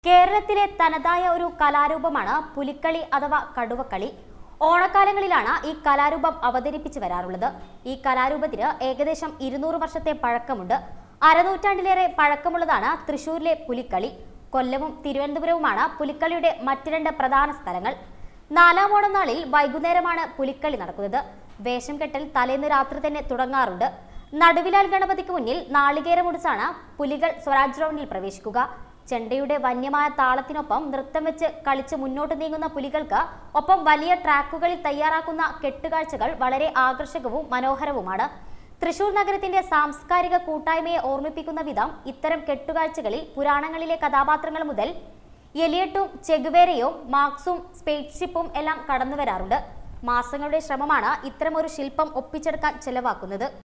കേരളത്തിലെ തനതായ ഒരു കലാരൂപമാണ് പുലിക്കളി അഥവാ കടുവക്കളി ഓണക്കാലങ്ങളിലാണ് ഈ കലാരൂപം അവതരിപ്പിച്ചു വരാറുള്ളത് ഈ കലാരൂപത്തിന് ഏകദേശം ഇരുന്നൂറ് വർഷത്തെ പഴക്കമുണ്ട് അരനൂറ്റാണ്ടിലേറെ പഴക്കമുള്ളതാണ് തൃശൂരിലെ പുലിക്കളി കൊല്ലവും തിരുവനന്തപുരവുമാണ് പുലിക്കളിയുടെ മറ്റ് രണ്ട് പ്രധാന സ്ഥലങ്ങൾ നാലാം ഓണം നാളിൽ വൈകുന്നേരമാണ് പുലിക്കളി നടക്കുന്നത് വേഷം കെട്ടൽ തലേന്ന് രാത്രി തന്നെ തുടങ്ങാറുണ്ട് നടുവിലാൽ ഗണപതിക്ക് മുന്നിൽ നാളികേരമുടിച്ചാണ് പുലികൾ സ്വരാജ് റൗണ്ടിൽ പ്രവേശിക്കുക ചെണ്ടയുടെ വന്യമായ താളത്തിനൊപ്പം നൃത്തം വെച്ച് കളിച്ച് മുന്നോട്ട് നീങ്ങുന്ന പുലികൾക്ക് ഒപ്പം വലിയ ട്രാക്കുകളിൽ തയ്യാറാക്കുന്ന കെട്ടുകാഴ്ചകൾ വളരെ ആകർഷകവും മനോഹരവുമാണ് തൃശൂർ നഗരത്തിന്റെ സാംസ്കാരിക കൂട്ടായ്മയെ ഓർമ്മിപ്പിക്കുന്ന വിധം ഇത്തരം കെട്ടുകാഴ്ചകളിൽ പുരാണങ്ങളിലെ കഥാപാത്രങ്ങൾ മുതൽ എലിയട്ടും ചെഗുവേരയും മാർക്സും സ്പേസ്ഷിപ്പും എല്ലാം കടന്നു വരാറുണ്ട് മാസങ്ങളുടെ ശ്രമമാണ് ഇത്തരമൊരു ശില്പം ഒപ്പിച്ചെടുക്കാൻ ചെലവാക്കുന്നത്